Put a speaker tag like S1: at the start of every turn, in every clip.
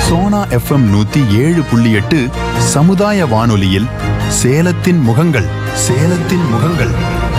S1: Sona FM நூத்தி ஏழு புள்ளி எட்டு சமுதாய வானொலியில் சேலத்தின் முகங்கள் சேலத்தின் முகங்கள்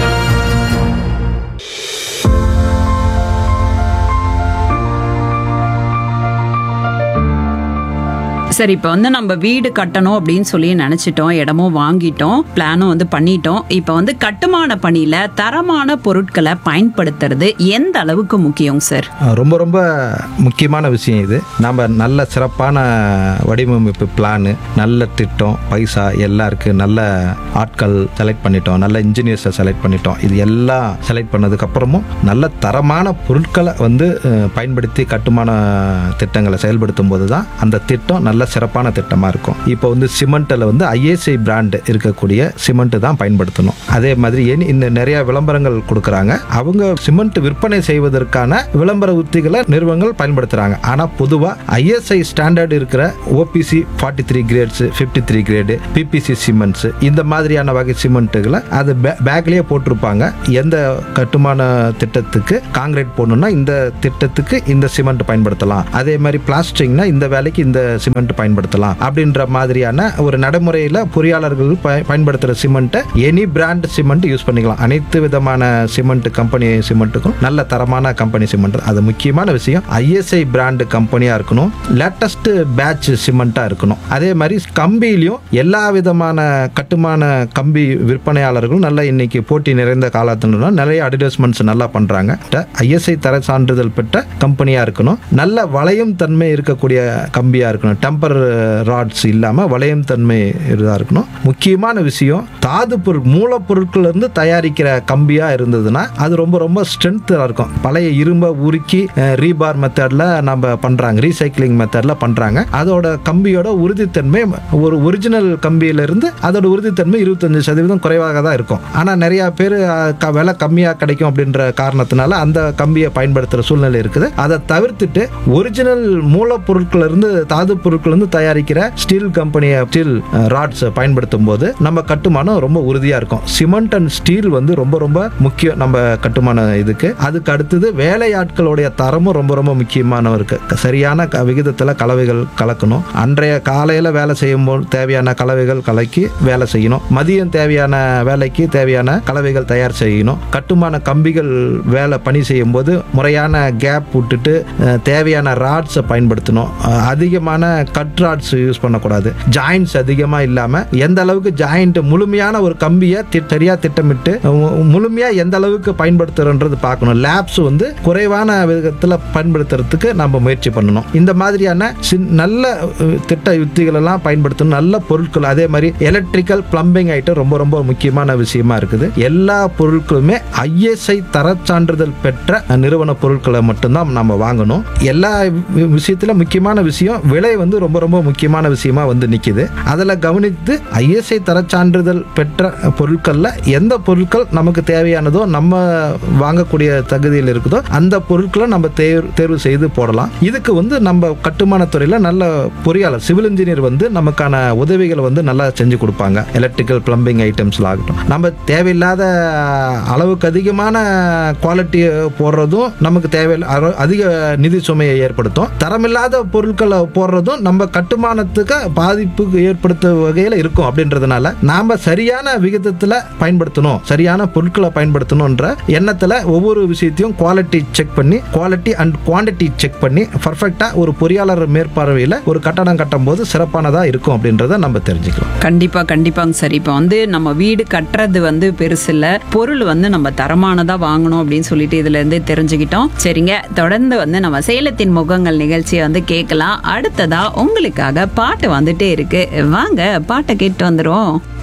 S2: சரி இப்போ வந்து நம்ம வீடு கட்டணும் அப்படின்னு சொல்லி நினைச்சிட்டோம் இடமும் வாங்கிட்டோம் பிளானும் வந்து பண்ணிட்டோம் இப்போ வந்து கட்டுமான பணியில தரமான பொருட்களை பயன்படுத்துறது எந்த அளவுக்கு முக்கியம் சார்
S3: அஹ் ரொம்ப ரொம்ப முக்கியமான விஷயம் இது நம்ம நல்ல சிறப்பான வடிவமைப்பு பிளானு நல்ல திட்டம் பைசா எல்லாம் இருக்கு நல்ல ஆட்கள் செலக்ட் பண்ணிட்டோம் நல்ல இன்ஜினியர்ஸை செலக்ட் பண்ணிட்டோம் இது எல்லாம் செலக்ட் பண்ணதுக்கு அப்புறமும் நல்ல தரமான பொருட்களை வந்து அஹ், பயன்படுத்தி கட்டுமான திட்டங்களை செயல்படுத்தும் போது தான் அந்த திட்டம் நல்ல சிறப்பான திட்டமாக இருக்கும் இப்போ வந்து சிமெண்ட்டில் வந்து ஐஏசி பிராண்ட் இருக்கக்கூடிய சிமெண்ட் தான் பயன்படுத்தணும் அதே மாதிரி ஏன் இந்த நிறைய விளம்பரங்கள் கொடுக்குறாங்க அவங்க சிமெண்ட் விற்பனை செய்வதற்கான விளம்பர உத்திகளை நிறுவனங்கள் பயன்படுத்துறாங்க ஆனால் பொதுவாக ஐஎஸ்ஐ ஸ்டாண்டர்ட் இருக்கிற OPC forty three grades fifty three grade PPC cements இந்த மாதிரியான வகை சிமெண்ட்டுகளை அது பேக்லேயே போட்டிருப்பாங்க எந்த கட்டுமான திட்டத்துக்கு காங்கிரீட் போடணும்னா இந்த திட்டத்துக்கு இந்த சிமெண்ட் பயன்படுத்தலாம் அதே மாதிரி பிளாஸ்டிக்னா இந்த வேலைக்கு இந்த சிமெண்ட் பயன்படுத்தலாம் அப்படின்ற மாதிரியான ஒரு நடைமுறையில் பொறியாளர்கள் பய- பயன்படுத்துகிற சிமெண்ட்டை எனி பிராண்ட் சிமெண்ட் யூஸ் பண்ணிக்கலாம் அனைத்து விதமான சிமெண்ட் கம்பெனி சிமெண்ட்டுக்கும் நல்ல தரமான கம்பெனி சிமெண்ட் அது முக்கியமான விஷயம் ஐஎஸ்ஐ பிராண்ட் கம்பெனியாக இருக்கணும் லேட்டஸ்ட் பேட்ச் சிமெண்ட்டாக இருக்கணும் அதே மாதிரி கம்பியிலையும் எல்லா விதமான கட்டுமான கம்பி விற்பனையாளர்களும் நல்ல இன்னைக்கு போட்டி நிறைந்த காலத்துல நிறைய அட்வர்டைஸ்மெண்ட்ஸ் நல்லா பண்றாங்க ஐஎஸ்ஐ தர சான்றிதழ் பெற்ற கம்பெனியா இருக்கணும் நல்ல வளையும் தன்மை இருக்கக்கூடிய கம்பியா இருக்கணும் டெம்பர் ராட்ஸ் இல்லாம வளையும் தன்மை இதா இருக்கணும் முக்கியமான விஷயம் தாது பொருள் மூலப்பொருட்கள் இருந்து தயாரிக்கிற கம்பியா இருந்ததுன்னா அது ரொம்ப ரொம்ப ஸ்ட்ரென்த்தா இருக்கும் பழைய இரும்பை உருக்கி ரீபார் மெத்தட்ல நம்ம பண்றாங்க ரீசைக்ளிங் மெத்தட்ல பண்றாங்க அதோட கம்பியோட உறுதித்தன்மை ஒரு ஒரிஜினல் கம்பியில இருந்து அதோட உறுதித்தன்மை இருபத்தஞ்சு சதவீதம் குறைவாக தான் இருக்கும் ஆனா நிறைய பேர் அஹ், க- விலை கம்மியா கிடைக்கும் அப்படின்ற காரணத்தினால அந்த கம்பியை பயன்படுத்துற சூழ்நிலை இருக்குது அதை தவிர்த்துட்டு ஒரிஜினல் மூலப்பொருட்கள் இருந்து தாது பொருட்கள் இருந்து தயாரிக்கிற ஸ்டீல் கம்பெனியை ஸ்டீல் ராட்ஸ் பயன்படுத்தும் போது நம்ம கட்டுமானம் ரொம்ப உறுதியா இருக்கும் சிமெண்ட் அண்ட் ஸ்டீல் வந்து ரொம்ப ரொம்ப முக்கியம் நம்ம கட்டுமான இதுக்கு அதுக்கு அடுத்தது வேலையாட்களுடைய தரமும் ரொம்ப ரொம்ப முக்கியமான இருக்கு சரியான க- விகிதத்துல கலவைகள் கலக்கணும் அன்றைய காலையில வேலை செய்யும் போது தேவையான கலவைகள் கலக்கி வேலை செய்யணும் மதியம் தேவையான வேலைக்கு தேவையான கலவைகள் தயார் செய்யணும் கட்டுமான கம்பிகள் வேலை பணி செய்யும் போது முறையான கேப் விட்டுட்டு அஹ், தேவையான ராட்ஸை பயன்படுத்தணும் அஹ், அதிகமான கட் ராட்ஸ் யூஸ் பண்ணக்கூடாது ஜாயின்ட்ஸ் அதிகமாக இல்லாமல் எந்த அளவுக்கு ஜாயிண்ட் முழுமையான ஒரு கம்பியை தி- சரியா திட்டமிட்டு மு- முழுமையா எந்த அளவுக்கு பயன்படுத்துறோன்றது பார்க்கணும் லேப்ஸ் வந்து குறைவான விதத்தில் பயன்படுத்துறதுக்கு நம்ம முயற்சி பண்ணணும் இந்த மாதிரியான சின்- நல்ல அஹ், திட்ட யுத்திகள் எல்லாம் பயன்படுத்தணும் நல்ல பொருட்கள் அதே மாதிரி எலக்ட்ரிக்கல் பிளம்பிங் ஐட்டம் ரொம்ப ரொம்ப முக்கியமான விஷயமா இருக்குது எல்லா பொருட்களுமே ஐஎஸ்ஐ தரச் சான்றிதழ் பெற்ற நிறுவன பொருட்களை மட்டும்தான் நம்ம வாங்கணும் எல்லா வி- விஷயத்துல முக்கியமான விஷயம் விலை வந்து ரொம்ப ரொம்ப முக்கியமான விஷயமா வந்து நிக்குது அதில் கவனித்து ஐஎஸ்ஐ தரச் சான்றிதழ் பெற்ற பொருட்கள்ல எந்த பொருட்கள் நமக்கு தேவையானதோ நம்ம வாங்கக்கூடிய தகுதியில் இருக்குதோ அந்த பொருட்களை நம்ம தேர்வு தேர்வு செய்து போடலாம் இதுக்கு வந்து நம்ம கட்டுமானத்துறையில் நல்ல பொறியாளர் சிவில் இன்ஜினியர் வந்து நமக்கான உதவிகளை வந்து நல்லா செஞ்சு கொடுப்பாங்க எலக்ட்ரிக்கல் பிளம்பிங் ஐட்டம்ஸ்ல ஆகட்டும் நம்ம தேவையில்லாத அளவுக்கு அதிகமான குவாலிட்டி போடுறதும் நமக்கு தேவையில்லை அர- அதிக நிதி சுமையை ஏற்படுத்தும் தரமில்லாத பொருட்களை போடுறதும் நம்ம கட்டுமானத்துக்கு பாதிப்புக்கு ஏற்படுத்த வகையில் இருக்கும் அப்படின்றதுனால நாம சரியான விகிதத்தில் பயன்படுத்தணும் சரியான பொருட்களை பயன்படுத்தணுன்ற எண்ணத்தில் ஒவ்வொரு விஷயத்தையும் குவாலிட்டி செக் பண்ணி குவாலிட்டி அண்ட் குவாண்டிட்டி செக் பண்ணி பர்ஃபெக்டாக ஒரு பொறியாளர் மேற்பார்வையில் ஒரு கட்டடம் கட்டும் போது சிறப்பானதாக இருக்கும் அப்படின்றத நம்ம தெரிஞ்சுக்கலாம்
S2: கண்டிப்பா கண்டிப்பாங்க சார் இப்போ வந்து நம்ம வீடு கட்டுறது வந்து பெருசு இல்ல பொருள் வந்து நம்ம தரமானதா வாங்கணும் அப்படின்னு சொல்லிட்டு இதுல இருந்து தெரிஞ்சுக்கிட்டோம் சரிங்க தொடர்ந்து வந்து நம்ம சேலத்தின் முகங்கள் நிகழ்ச்சியை வந்து கேட்கலாம் அடுத்ததா உங்களுக்காக பாட்டு வந்துட்டே இருக்கு வாங்க பாட்டை கேட்டு வந்துரும்